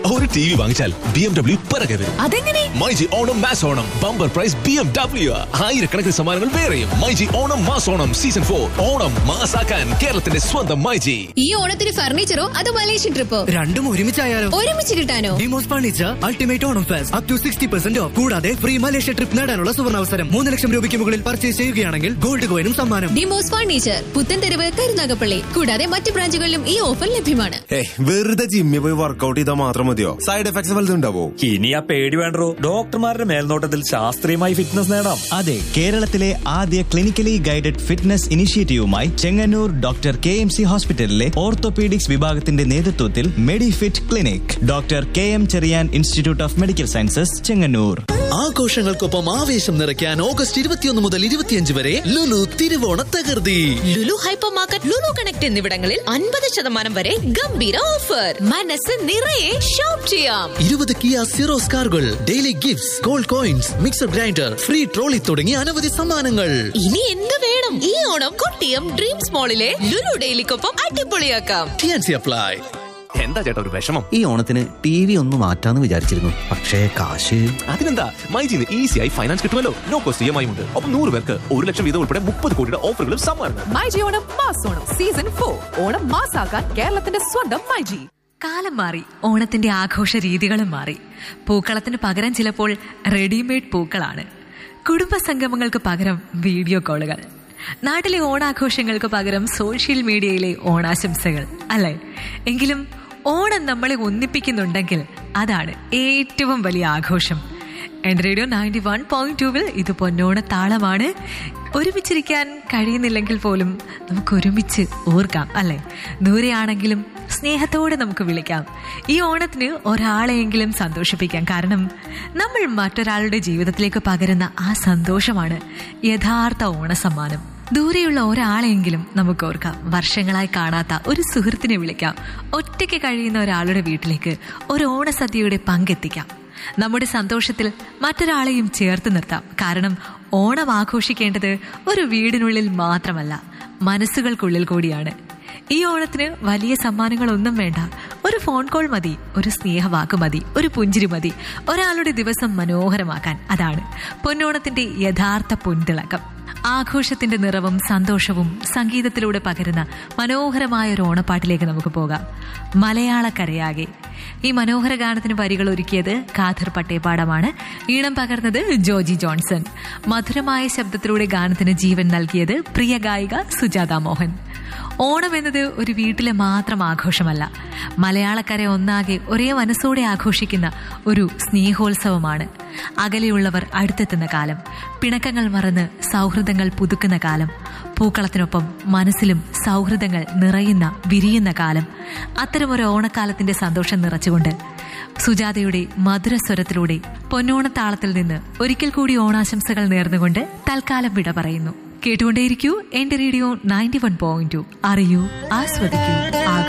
ഒരു T V വാങ്ങിച്ചാൽ B M W പിറകെ വരും അതെങ്ങനെ myG Onam mass Onam bumper prize B M W ആയിരക്കണക്കിന് സമ്മാനങ്ങൾ വേറെയും myG Onam mass Onam season for Onam മാസാക്കാൻ കേരളത്തിന്റെ സ്വന്തം മൈജി ഈ ഓണത്തിന് ഫർണിച്ചറോ അതോ മലേഷ്യൻ ട്രിപ്പോ രണ്ടും ഒരുമിച്ചായാലോ ഒരുമിച്ച് കിട്ടാനോ Demos furniture ultimate Onam fest up to sixty percent off കൂടാതെ ഫ്രീ മലേഷ്യ ട്രിപ്പ് നേടാനുള്ള സുവർണാവസരം മൂന്ന് ലക്ഷം രൂപയ്ക്ക് മുകളിൽ പർച്ചേസ് ചെയ്യുകയാണെങ്കിൽ ഗോൾഡ് കോയിനും സമ്മാനം ഡിമോസ് ഫർണിച്ചർ പുത്തൻതെരുവ് കരുനാഗപ്പള്ളി കൂടാതെ മറ്റ് ബ്രാഞ്ചുകളിലും ഈ ഓഫർ ലഭ്യമാണ് ഏയ് വെറുതെ ജിമ്മിൽ പോയി വർക്കൗട്ട് ചെയ്താൽ മാത്രം മതിയോ സൈഡ് എഫക്ട്സ് വലുതുണ്ടാവോ ഇനി ആ പേടി വേണ്ടോ ഡോക്ടർമാരുടെ മേൽനോട്ടത്തിൽ ശാസ്ത്രീയമായി ഫിറ്റ്നസ് നേടാം അതെ കേരളത്തിലെ ആദ്യ ക്ലിനിക്കലി ഗൈഡഡ് ഫിറ്റ്നസ് ഇനിഷ്യേറ്റീവുമായി Chengannur doctor K M C ഹോസ്പിറ്റലിലെ ഓർത്തോപീഡിക്സ് വിഭാഗത്തിന്റെ നേതൃത്വത്തിൽ Medifit clinic doctor K M Cherian institute of medical sciences Chengannur ആഘോഷങ്ങൾക്കൊപ്പം ആവേശം നിറയ്ക്കാൻ ഓഗസ്റ്റ് ഇരുപത്തിയൊന്ന് മുതൽ ഇരുപത്തിയഞ്ച് വരെ ലുലു തിരുവോണ തകർത്തി Lulu hyper market Lulu connect എന്നിവിടങ്ങളിൽ അൻപത് ശതമാനം വരെ ഗംഭീര ഓഫർ മനസ്സ് നിറയെ ഷോപ്പ് ചെയ്യാം ഇരുപത് കിയ സിറോസ് കാറുകൾ daily gifts gold coins mixer grinder free trolley തുടങ്ങി അനവധി സമ്മാനങ്ങൾ ഇനി എന്ത് വേണം ഈ ഓണം കൊട്ടിയം ഡ്രീംസ് മോളിലെ ലുലു ഡെയിലിക്കൊപ്പം അടിപൊളിയാക്കാം ടിയാൻസി അപ്ലൈ എന്താ ചേട്ടാ ഒരു വിഷമം ഈ ഓണത്തിന് ടി വി ഒന്ന് മാറ്റാന്ന് വിചാരിച്ചിരുന്നു പക്ഷേ കാശ് അതിനെന്താ മൈജിന്ന് ഈസിയായി ഫൈനാൻസ് കിട്ടുമല്ലോ no cost E M I ഉണ്ട് ഒപ്പം നൂറ് പേർക്ക് ഒരു ലക്ഷം വീതം ഉൾപ്പെടെ മുപ്പത് കോടിയുടെ ഓഫറുകളും സമ്മാനം myG Onam mass Onam season for Onam മാസാക്കാൻ കേരളത്തിന്റെ സ്വന്തം മൈജി കാലം മാറി ഓണത്തിന്റെ ആഘോഷ രീതികളും മാറി പൂക്കളത്തിന് പകരം ചിലപ്പോൾ റെഡിമെയ്ഡ് പൂക്കളാണ് കുടുംബ സംഗമങ്ങൾക്ക് പകരം വീഡിയോ കോളുകൾ നാട്ടിലെ ഓണാഘോഷങ്ങൾക്ക് പകരം സോഷ്യൽ മീഡിയയിലെ ഓണാശംസകൾ അല്ലേ എങ്കിലും ഓണം നമ്മളെ ഒന്നിപ്പിക്കുന്നുണ്ടെങ്കിൽ അതാണ് ഏറ്റവും വലിയ ആഘോഷം എന്റെ റേഡിയോ നയൻറ്റി വൺ പോയിന്റ് ടൂവിൽ ഇത് പൊന്നോണ താളമാണ് ഒരുമിച്ചിരിക്കാൻ കഴിയുന്നില്ലെങ്കിൽ പോലും നമുക്ക് ഒരുമിച്ച് ഓർക്കാം അല്ലെ ദൂരെയാണെങ്കിലും സ്നേഹത്തോടെ നമുക്ക് വിളിക്കാം ഈ ഓണത്തിന് ഒരാളെയെങ്കിലും സന്തോഷിപ്പിക്കാം കാരണം നമ്മൾ മറ്റൊരാളുടെ ജീവിതത്തിലേക്ക് പകരുന്ന ആ സന്തോഷമാണ് യഥാർത്ഥ ഓണസമ്മാനം ദൂരെയുള്ള ഒരാളെയെങ്കിലും നമുക്ക് ഓർക്കാം വർഷങ്ങളായി കാണാത്ത ഒരു സുഹൃത്തിനെ വിളിക്കാം ഒറ്റയ്ക്ക് കഴിയുന്ന ഒരാളുടെ വീട്ടിലേക്ക് ഒരു ഓണസദ്യയുടെ പങ്കെത്തിക്കാം നമ്മുടെ സന്തോഷത്തിൽ മറ്റൊരാളെയും ചേർത്ത് നിർത്താം കാരണം ഓണം ആഘോഷിക്കേണ്ടത് ഒരു വീടിനുള്ളിൽ മാത്രമല്ല മനസ്സുകൾക്കുള്ളിൽ കൂടിയാണ് ഈ ഓണത്തിന് വലിയ സമ്മാനങ്ങളൊന്നും വേണ്ട ഒരു ഫോൺ കോൾ മതി ഒരു സ്നേഹവാക്ക് മതി ഒരു പുഞ്ചിരി മതി ഒരാളുടെ ദിവസം മനോഹരമാക്കാൻ അതാണ് പൊന്നോണത്തിന്റെ യഥാർത്ഥ പൊൻതിളക്കം ആഘോഷത്തിന്റെ നിറവും സന്തോഷവും സംഗീതത്തിലൂടെ പകരുന്ന മനോഹരമായ ഒരു ഓണപ്പാട്ടിലേക്ക് നമുക്ക് പോകാം മലയാളക്കരയാകെ ഈ മനോഹര ഗാനത്തിന് വരികൾ ഒരുക്കിയത് ഖാദർ പട്ടേപ്പാടമാണ് ഈണം പകർന്നത് ജോജി ജോൺസൺ മധുരമായ ശബ്ദത്തിലൂടെ ഗാനത്തിന് ജീവൻ നൽകിയത് പ്രിയ ഗായിക സുജാത മോഹൻ ഓണം എന്നത് ഒരു വീട്ടിലെ മാത്രം ആഘോഷമല്ല മലയാളക്കര ഒന്നാകെ ഒരേ മനസ്സോടെ ആഘോഷിക്കുന്ന ഒരു സ്നേഹോത്സവമാണ് അകലെയുള്ളവർ അടുത്തെത്തുന്ന കാലം പിണക്കങ്ങൾ മറന്ന് സൗഹൃദങ്ങൾ പുതുക്കുന്ന കാലം പൂക്കളത്തിനൊപ്പം മനസ്സിലും സൗഹൃദങ്ങൾ നിറയുന്ന വിരിയുന്ന കാലം അത്തരമൊരു ഓണക്കാലത്തിന്റെ സന്തോഷം നിറച്ചുകൊണ്ട് സുജാതയുടെ മധുരസ്വരത്തിലൂടെ പൊന്നോണത്താളത്തിൽ നിന്ന് ഒരിക്കൽ കൂടി ഓണാശംസകൾ നേർന്നുകൊണ്ട് തൽക്കാലം വിട പറയുന്നു കേട്ടുകൊണ്ടേയിരിക്കൂ എന്റെ radio ninety one point two അറിയൂ ആസ്വദിക്കൂ